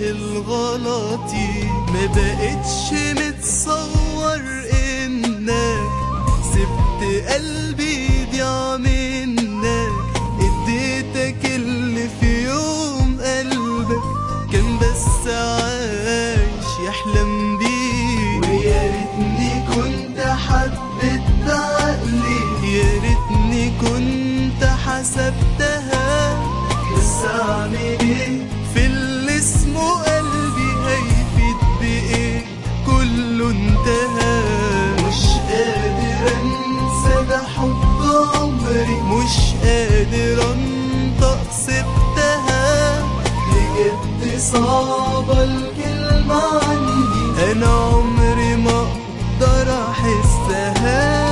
سهل غلطي ما بقتش متصور انك سبت قلبي يضيع منك اديتك اللي في يوم قلبك كان بس عايش يحلم بيه ويا ريتني كنت حبيت بعقلي يا ريتني كنت حسبتها بس اعمل ايه في اللي اسمه قلبي هيفيد بايه كله انتهى مش قادر انسى ده حب عمري مش قادر انطق سبتها بجد صعبة الكلمة عندي انا عمري ما اقدر احسها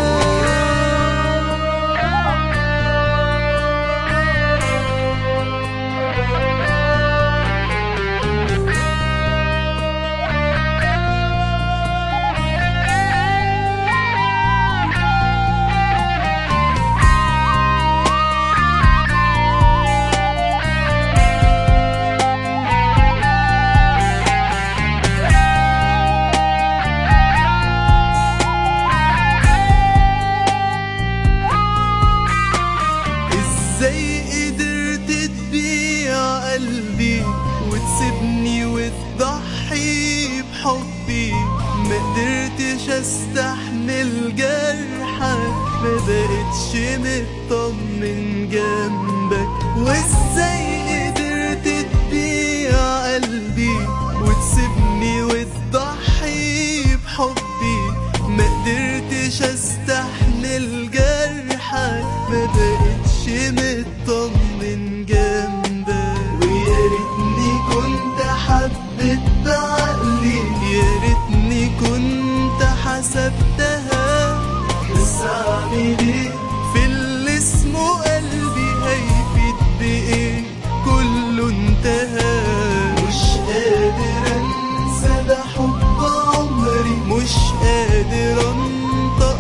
ازاي قدرت تبيع قلبي وتسيبني وتضحي بحبي ما قدرتش استحمل جرحك ما بقتش مطمن جنبك وازاي قدرت تبيع قلبي وتسيبني وتضحي بحبي ما قدرتش استحمل جرحك ما بقتش مطمن جنبك ويا ريتني كنت حبيت بعقلي يا ريتني كنت حسبتها بس اعمل ايه في اللي اسمه قلبي هيفيد بايه كله انتهى مش قادر انسى ده حب عمري مش قادر انطق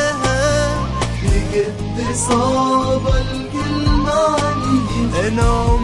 سبتها بجد صعبة الكلمة عندي انا